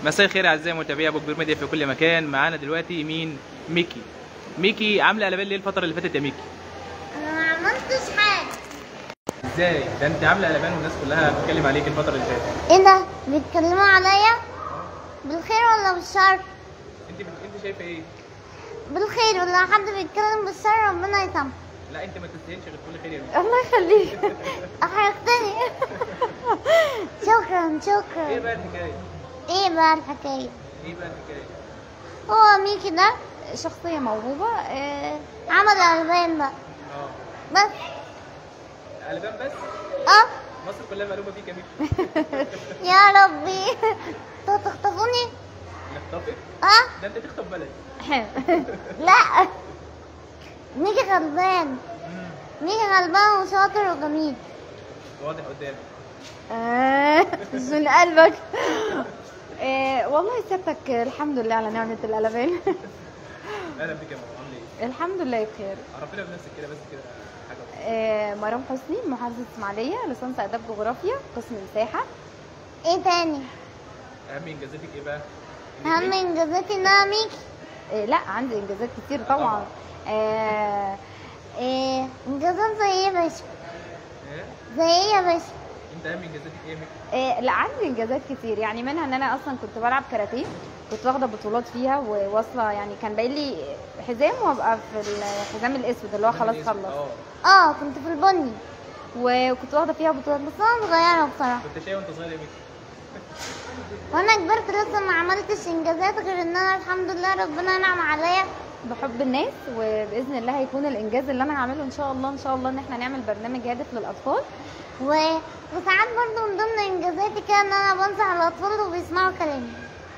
مساء الخير اعزائي متابعي ابو كبير ميديا في كل مكان معانا دلوقتي مين ميكي ميكي عامله قلبان ليه الفتره اللي فاتت يا ميكي انا ما عملتش حاجه ازاي ده انت عامله قلبان والناس كلها بتتكلم عليك الفتره اللي فاتت ايه ده بيتكلموا عليا بالخير ولا بالشر انت انت شايفه ايه بالخير ولا حد بيتكلم بالشر ربنا يسامحه لا انت ما تستاهلش غير كل خير يا ميكي الله يخليك احرجتني شكرا ايه شكرا بقى الحكايه ايه بقى الحكايه ايه بقى الحكايه هو ميكي ده شخصيه موهوبه آه، عمل البان بقى اه بس قلبان بس اه مصر كلها مقلوبه فيك يا ميكي يا ربي انتوا تخطفوني نخطفك اه ده انت تخطف بلد لا ميكي غلبان مم. ميكي غلبان وشاطر وجميل واضح قدامك من قلبك آه والله سيادتك الحمد لله على نعمة القلبان اهلا بيك يا ماما عامله ايه الحمد لله بخير عرفينا بنفسك كده بس كده حاجه بسيطة. آه مرام حسني محافظة اسماعيلية ليسانس آداب جغرافيا قسم مساحة ايه تاني اهم انجازاتك ايه بقى اهم انجازاتي ان انا ميكي آه لا عندي انجازات كتير طبعا آه ايه انجازات زي ايه يا باشا ايه زي ايه يا باشا انت اهم انجازاتك ايه يا ميكي آه لا عندي انجازات كتير يعني منها ان انا اصلا كنت بلعب كاراتيه كنت واخده بطولات فيها وواصله يعني كان باقي لي حزام وابقى في الحزام الاسود اللي هو خلاص اسمك؟ خلص اه اه كنت في البني وكنت واخده فيها بطولات بس انا صغيره بصراحه كنت شاي وانت صغير يا ميكي وانا كبرت لسه ما عملتش انجازات غير ان انا الحمد لله ربنا انعم عليا بحب الناس وباذن الله هيكون الانجاز اللي انا هعمله ان شاء الله ان شاء الله ان احنا نعمل برنامج هادف للاطفال و... وساعات برضو من ضمن انجازاتي كده ان انا بنصح الاطفال وبيسمعوا كلامي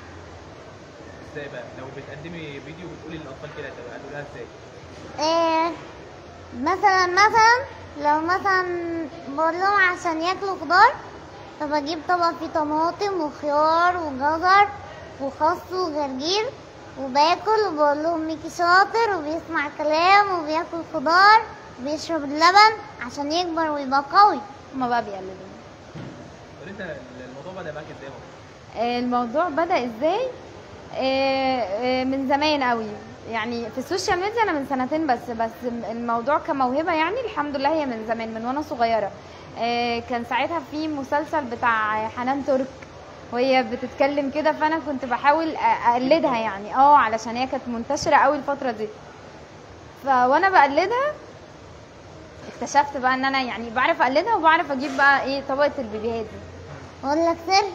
ازاي بقى لو بتقدمي فيديو بتقولي للاطفال كده تبقى هتقولها ازاي إيه مثلا مثلا لو مثلا بقول لهم عشان ياكلوا خضار فبجيب طبق فيه طماطم وخيار وجزر وخس وجرجير وباكل وبقول لهم ميكي شاطر وبيسمع كلام وبياكل خضار وبيشرب اللبن عشان يكبر ويبقى قوي هما بقى بيقلدوني قول انت الموضوع بدا معاك ازاي بقى آه، الموضوع بدا ازاي آه، آه، من زمان قوي يعني في السوشيال ميديا انا من سنتين بس بس الموضوع كموهبه يعني الحمد لله هي من زمان من وانا صغيره آه، كان ساعتها في مسلسل بتاع حنان ترك وهي بتتكلم كده فانا كنت بحاول أ- اقلدها يعني اه علشان هي كانت منتشره قوي الفتره دي فوانا بقلدها اكتشفت بقى ان انا يعني بعرف اقلدها وبعرف اجيب بقى ايه طبقه البيبيهات دي اقول لك سر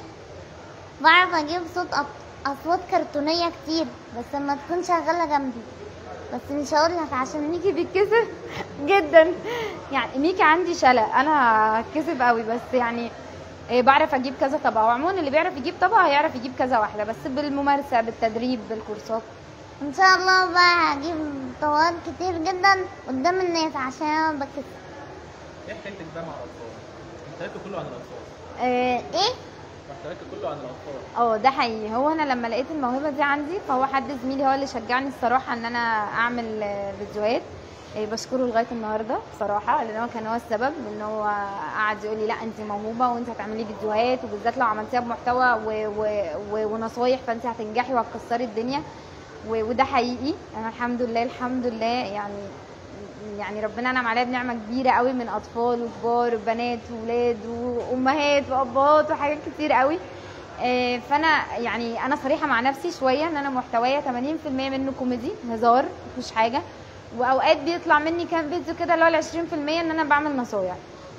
بعرف اجيب صوت أط- اصوات كرتونيه كتير بس لما تكون شغاله جنبي بس مش هقول لك عشان ميكي بيتكسف جدا يعني ميكي عندي شلق انا هتكسف قوي بس يعني إيه بعرف اجيب كذا طبقه وعموما اللي بيعرف يجيب طبقه هيعرف يجيب كذا واحده بس بالممارسه بالتدريب بالكورسات ان شاء الله بقى هجيب طوال كتير جدا قدام الناس عشان انا بكسب ايه حكايتك بقى مع الاطفال محتواك كله عن الاطفال إيه ايه محتواك كله عن الاطفال اه ده حقيقي هو انا لما لقيت الموهبه دي عندي فهو حد زميلي هو اللي شجعني الصراحه ان انا اعمل آه، فيديوهات إيه بشكره لغايه النهارده بصراحه لان هو كان هو السبب ان هو قعد يقول لي لا انت موهوبه وانت هتعملي فيديوهات وبالذات لو عملتيها بمحتوى و... و... و... ونصايح فانت هتنجحي وهتكسري الدنيا و... وده حقيقي انا الحمد لله الحمد لله يعني يعني ربنا انعم عليا بنعمه كبيره قوي من اطفال وكبار وبنات وولاد وامهات وابات وحاجات كتير قوي آه، فانا يعني انا صريحه مع نفسي شويه ان انا محتوايا 80% منه كوميدي هزار مفيش حاجه واوقات بيطلع مني كام فيديو كده اللي هو ال 20% ان انا بعمل نصايح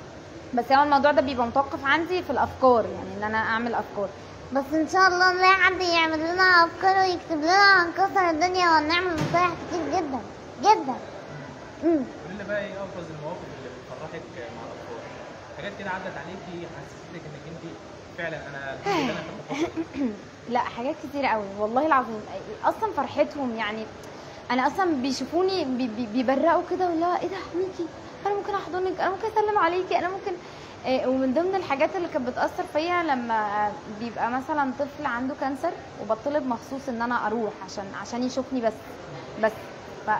بس هو الموضوع ده بيبقى متوقف عندي في الافكار يعني ان انا اعمل افكار بس ان شاء الله نلاقي حد يعمل لنا افكار ويكتب لنا هنكسر الدنيا وهنعمل نصايح كتير جدا جدا امم قول لنا بقى ايه ابرز المواقف اللي بتفرحك مع الاطفال حاجات كده عدت عليكي حسستك انك انت فعلا انا الحمد لله انا كنت بفكر لا حاجات كتير قوي والله العظيم اصلا فرحتهم يعني انا اصلا بيشوفوني بي بي بيبرقوا كده ولا ايه ده ميكي انا ممكن احضنك انا ممكن اسلم عليكي انا ممكن إيه ومن ضمن الحاجات اللي كانت بتاثر فيا لما بيبقى مثلا طفل عنده كانسر وبطلب مخصوص ان انا اروح عشان عشان يشوفني بس بس ف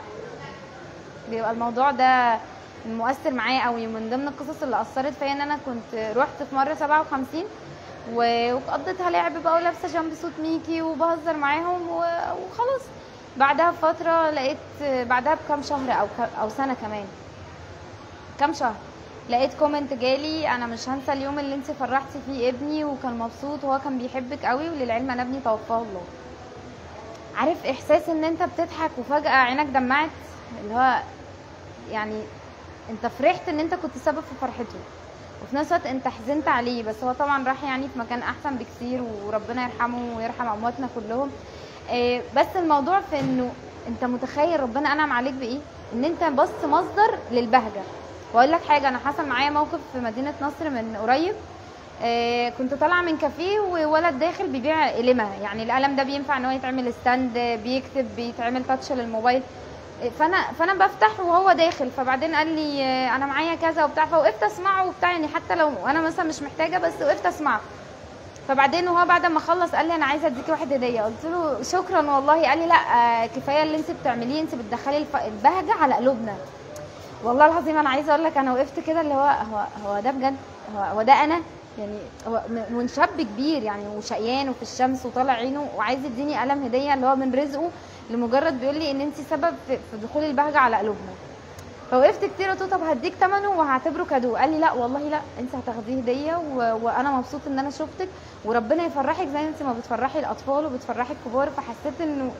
بيبقى الموضوع ده مؤثر معايا قوي من ضمن القصص اللي اثرت فيا ان انا كنت رحت في مره 57 و- وقضيتها لعب بقى ولابسه جنب صوت ميكي وبهزر معاهم و- وخلاص بعدها بفتره لقيت بعدها بكام شهر او ك- او سنه كمان كام شهر لقيت كومنت جالي انا مش هنسى اليوم اللي انت فرحتي فيه ابني وكان مبسوط وهو كان بيحبك قوي وللعلم انا ابني توفاه الله عارف احساس ان انت بتضحك وفجاه عينك دمعت اللي هو يعني انت فرحت ان انت كنت سبب في فرحته وفي نفس الوقت انت حزنت عليه بس هو طبعا راح يعني في مكان احسن بكتير وربنا يرحمه ويرحم امواتنا كلهم آه، بس الموضوع في انه انت متخيل ربنا انعم عليك بايه ان انت بس مصدر للبهجه واقول لك حاجه انا حصل معايا موقف في مدينه نصر من قريب آه، كنت طالعه من كافيه وولد داخل بيبيع قلمه يعني القلم ده بينفع ان هو يتعمل ستاند بيكتب بيتعمل تاتش للموبايل آه، فانا فانا بفتح وهو داخل فبعدين قال لي آه، انا معايا كذا وبتاع فوقفت اسمعه وبتاع يعني حتى لو انا مثلا مش محتاجه بس وقفت اسمعه فبعدين وهو بعد ما خلص قال لي انا عايزه اديكي واحد هديه قلت له شكرا والله قال لي لا آه، كفايه اللي انت بتعمليه انت بتدخلي الف- البهجه على قلوبنا والله العظيم انا عايزه اقول لك انا وقفت كده اللي هو هو هو ده بجد هو, هو ده انا يعني هو م- من شاب كبير يعني وشقيان وفي الشمس وطالع عينه وعايز يديني قلم هديه اللي هو من رزقه لمجرد بيقول لي ان انت سبب في, في دخول البهجه على قلوبنا فوقفت كتير قلت له طب هديك ثمنه وهعتبره كادو قال لي لا والله لا انت هتاخديه هديه و... وانا مبسوط ان انا شفتك وربنا يفرحك زي انت ما بتفرحي الاطفال وبتفرحي الكبار فحسيت انه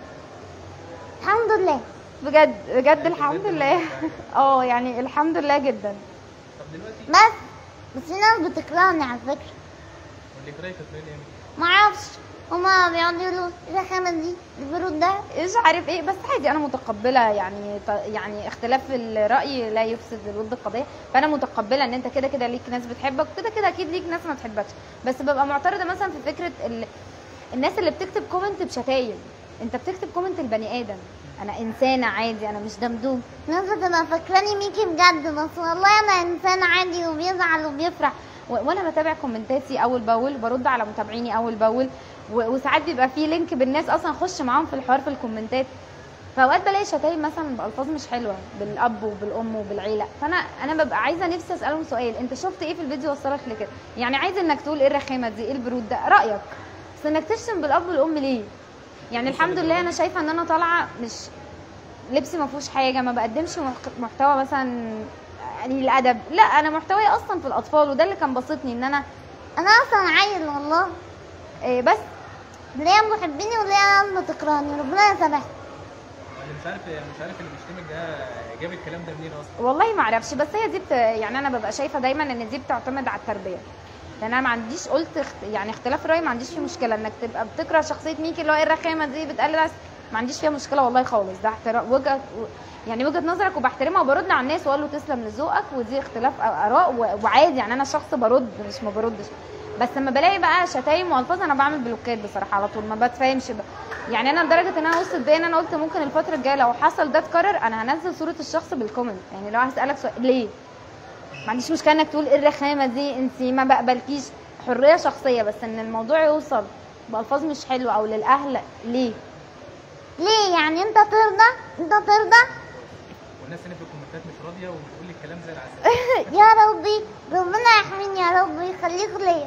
الحمد لله بجد بجد بجد الحمد الموضوع لله فعلا. اه يعني الحمد لله جدا طب دلوقتي بس بس في ناس بتكرهني على فكره واللي كراهك تقول ايه معرفش هما بيقعدوا يقولوا ايه الرخامه دي البرود ده مش عارف ايه بس عادي انا متقبله يعني ط- يعني اختلاف الراي لا يفسد الود القضيه فانا متقبله ان انت كده كده ليك ناس بتحبك وكده كده اكيد ليك ناس ما بتحبكش بس ببقى معترضه مثلا في فكره ال... الناس اللي بتكتب كومنت بشتايم انت بتكتب كومنت البني ادم انا انسانه عادي انا مش دمدوم الناس بتبقى فاكراني ميكي بجد بس والله انا انسان عادي وبيزعل وبيفرح و- وانا بتابع كومنتاتي اول باول برد على متابعيني اول باول و- وساعات بيبقى في لينك بالناس اصلا اخش معاهم في الحوار في الكومنتات فاوقات بلاقي شتايم مثلا بالفاظ مش حلوه بالاب وبالام وبالعيله فانا انا ببقى عايزه نفسي اسالهم سؤال انت شفت ايه في الفيديو وصلك لكده يعني عايز انك تقول ايه الرخامه دي ايه البرود ده رايك بس انك تشتم بالاب والام ليه يعني الحمد لله انا شايفه ان انا طالعه مش لبسي ما فيهوش حاجه ما بقدمش مح- محتوى مثلا يعني الادب لا انا محتواي اصلا في الاطفال وده اللي كان بسطني ان انا انا اصلا عيل والله إيه بس ليا محبيني وليا ناس بتكرهني ربنا يسامحني اللي مش عارف مش عارف اللي بيشتمك ده جاب الكلام ده منين اصلا والله ما اعرفش بس هي دي بت... يعني انا ببقى شايفه دايما ان دي بتعتمد على التربيه لان انا ما عنديش قلت اخت... يعني اختلاف الراي ما عنديش فيه مشكله انك تبقى بتكره شخصيه ميكي اللي هو ايه الرخامه دي بتقلل عس... ما عنديش فيها مشكله والله خالص ده احترام وجهه يعني وجهه نظرك وبحترمها وبرد على الناس واقول له تسلم لذوقك ودي اختلاف اراء و... وعادي يعني انا شخص برد مش ما بردش بس لما بلاقي بقى شتايم والفاظ انا بعمل بلوكات بصراحه على طول ما بتفهمش بقى. يعني انا لدرجه ان انا وصلت بيا ان انا قلت ممكن الفتره الجايه لو حصل ده اتكرر انا هنزل صوره الشخص بالكومنت يعني لو هسالك سؤال ليه ما عنديش مشكله انك تقول ايه الرخامه دي انت ما بقبلكيش حريه شخصيه بس ان الموضوع يوصل بالفاظ مش حلوه او للاهل ليه ليه يعني انت ترضى انت ترضى والناس هنا في الكومنتات مش راضيه وبتقول لي الكلام زي العسل يا ربي ربنا يحميني يا رب ويخليك ليا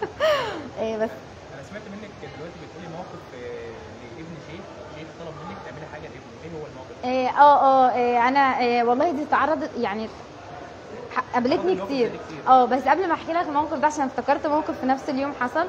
إيه بس انا سمعت منك دلوقتي بتقولي موقف آه، لابن شيخ شيخ طلب منك تعملي حاجه لابنه ايه هو الموقف ده؟ إيه اه اه إيه انا إيه والله دي اتعرضت يعني ح- قابلتني الموقف كتير ده كتير. اه بس قبل ما احكي لك الموقف ده عشان افتكرت موقف في نفس اليوم حصل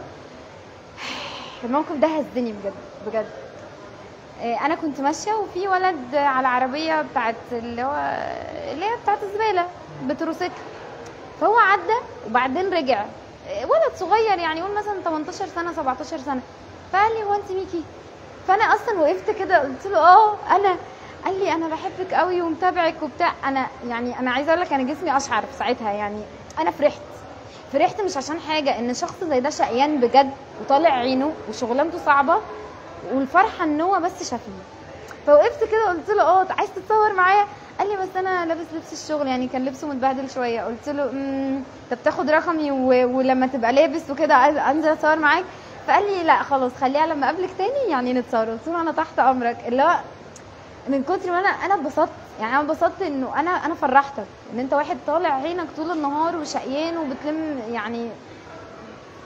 الموقف ده هزني بجد بجد إيه انا كنت ماشيه وفي ولد على عربيه بتاعت اللي هو اللي هي بتاعت الزباله بتروسيكل فهو عدى وبعدين رجع إيه ولد صغير يعني يقول مثلا 18 سنه 17 سنه فقال لي هو انت ميكي فانا اصلا وقفت كده قلت له اه انا قال لي انا بحبك قوي ومتابعك وبتاع انا يعني انا عايزه اقول لك انا جسمي اشعر في ساعتها يعني انا فرحت فرحت مش عشان حاجه ان شخص زي ده شقيان بجد وطالع عينه وشغلانته صعبه والفرحه ان هو بس شافني فوقفت كده قلت له اه عايز تتصور معايا قال لي بس انا لابس لبس الشغل يعني كان لبسه متبهدل شويه قلت له امم طب تاخد رقمي و... ولما تبقى لابس وكده عايز انزل اتصور معاك فقال لي لا خلاص خليها لما اقابلك تاني يعني نتصور قلت له انا تحت امرك اللي هو من كتر ما انا انا اتبسطت يعني انا اتبسطت انه انا انا فرحتك ان انت واحد طالع عينك طول النهار وشقيان وبتلم يعني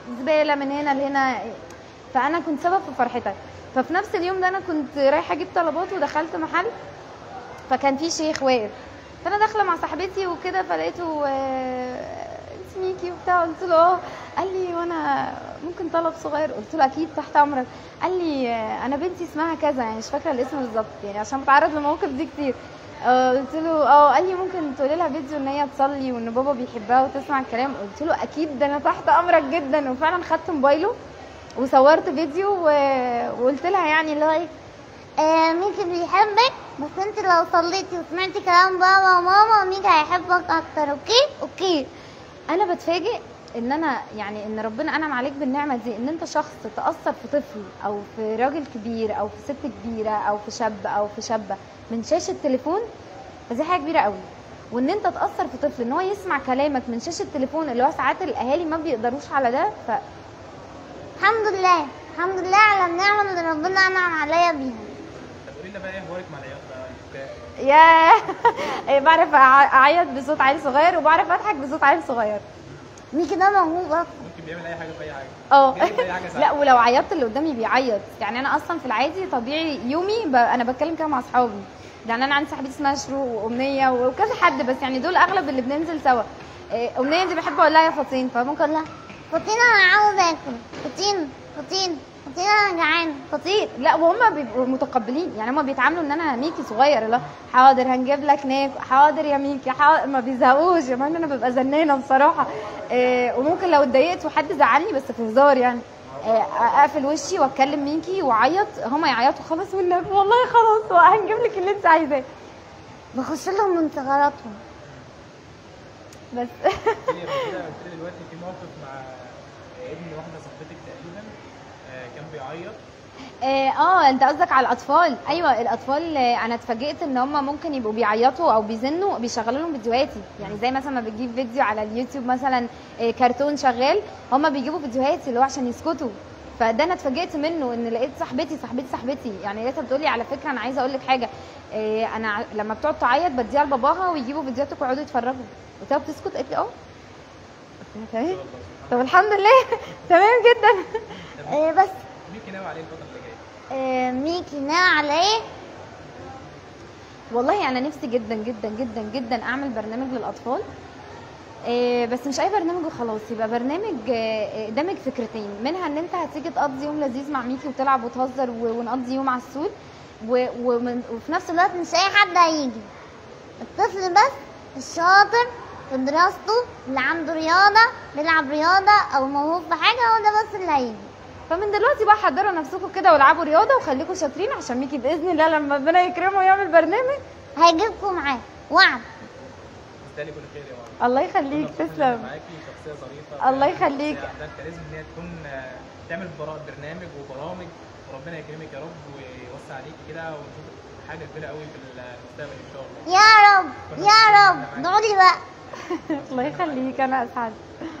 زباله من هنا لهنا فانا كنت سبب في فرحتك ففي نفس اليوم ده انا كنت رايحه اجيب طلبات ودخلت محل فكان في شيخ واقف فانا داخله مع صاحبتي وكده فلقيته آه، انت ميكي وبتاع قلت له اه قال لي وانا ممكن طلب صغير قلت له اكيد تحت امرك قال لي آه، انا بنتي اسمها كذا يعني مش فاكره الاسم بالظبط يعني عشان بتعرض لمواقف دي كتير آه، قلت له اه قال لي ممكن تقولي لها فيديو ان هي تصلي وان بابا بيحبها وتسمع الكلام قلت له اكيد ده انا تحت امرك جدا وفعلا خدت موبايله وصورت فيديو و- وقلت لها يعني اللي هو ايه آه ميكي بيحبك بس انت لو صليتي وسمعتي كلام بابا وماما ميكي هيحبك اكتر اوكي اوكي انا بتفاجئ ان انا يعني ان ربنا انعم عليك بالنعمه دي ان انت شخص تاثر في طفل او في راجل كبير او في ست كبيره او في شاب او في شابه من شاشه تليفون فدي حاجه كبيره قوي وان انت تاثر في طفل ان هو يسمع كلامك من شاشه تليفون اللي هو ساعات الاهالي ما بيقدروش على ده ف الحمد لله الحمد لله على النعمة اللي ربنا انعم عليا بيها طب قولي لنا بقى ايه اخبارك مع العياط بقى وبتاع؟ يا بعرف أع- اعيط بصوت عيل صغير وبعرف اضحك بصوت عيل صغير ميكي ده موهوب اصلا ممكن بيعمل اي حاجه في اي حاجه اه بيعمل اي حاجه لا ساعات. ولو عيطت اللي قدامي بيعيط يعني انا اصلا في العادي طبيعي يومي ب... انا بتكلم كده مع اصحابي يعني انا عندي صاحبتي اسمها شروق وامنيه وكذا حد بس يعني دول اغلب اللي بننزل سوا إيه، امنيه دي بحب اقول لها يا فاطين فممكن اقول لها فطين انا عاوز اكل فطين فطين فطين انا جعان فطين لا وهم بيبقوا متقبلين يعني هم بيتعاملوا ان انا ميكي صغير لا حاضر هنجيب لك ناكل حاضر يا ميكي حاضر ما بيزهقوش يا مان انا ببقى زنانه بصراحه إيه وممكن لو اتضايقت وحد زعلني بس في هزار يعني إيه اقفل وشي واتكلم ميكي واعيط هم يعيطوا خلاص والنبي والله خلاص هنجيب لك اللي انت عايزاه بخش لهم من ثغراتهم بس قلت لي قبل كده قلت لي دلوقتي في موقف مع ابن واحده صاحبتك تقريبا آه، كان بيعيط اه آه، انت قصدك على الاطفال ايوه الاطفال آه، انا اتفاجئت ان هم ممكن يبقوا بيعيطوا او بيزنوا بيشغلوا لهم فيديوهاتي يعني زي مثلا ما بتجيب فيديو على اليوتيوب مثلا آه، كرتون شغال هم بيجيبوا فيديوهاتي اللي هو عشان يسكتوا فده انا اتفاجئت منه ان لقيت صاحبتي صاحبتي صاحبتي يعني لقيتها بتقول لي على فكره انا عايزه اقول لك حاجه آه، انا ع- لما بتقعد تعيط بديها لباباها ويجيبوا فيديوهاتك ويقعدوا يتفرجوا قلت لها بتسكت قالت لي اه قلت لها تمام طب الحمد لله تمام جدا إيه بس ميكي ناوي عليه الفتره اللي جايه إيه ميكي ناوي على ايه والله انا نفسي جدا جدا جدا جدا اعمل برنامج للاطفال إيه، بس مش اي برنامج وخلاص يبقى برنامج آه، دامج فكرتين منها ان انت هتيجي تقضي يوم لذيذ مع ميكي وتلعب وتهزر و- ونقضي يوم عسول و- ومن- وفي نفس الوقت مش اي حد هيجي الطفل بس الشاطر في دراسته اللي عنده رياضة بيلعب رياضة او موهوب في حاجة هو ده بس اللي هيجي فمن دلوقتي بقى حضروا نفسكم كده والعبوا رياضه وخليكم شاطرين عشان ميكي باذن الله لما ربنا يكرمه ويعمل برنامج هيجيبكم معاه وعد تستاهلي كل خير يا ماما الله يخليك مبسوط إن أنا تسلم معاكي شخصيه ظريفه الله فعلاً يخليك. شخصية عندها كاريزما ان هي تكون آه، تعمل برا- برنامج وبرامج وربنا يكرمك يا رب ويوسع عليكي كده ونشوف حاجه كبيره قوي في المستقبل ان شاء الله يا رب يا رب ادعوا لي بقى الله يخليك انا اسعد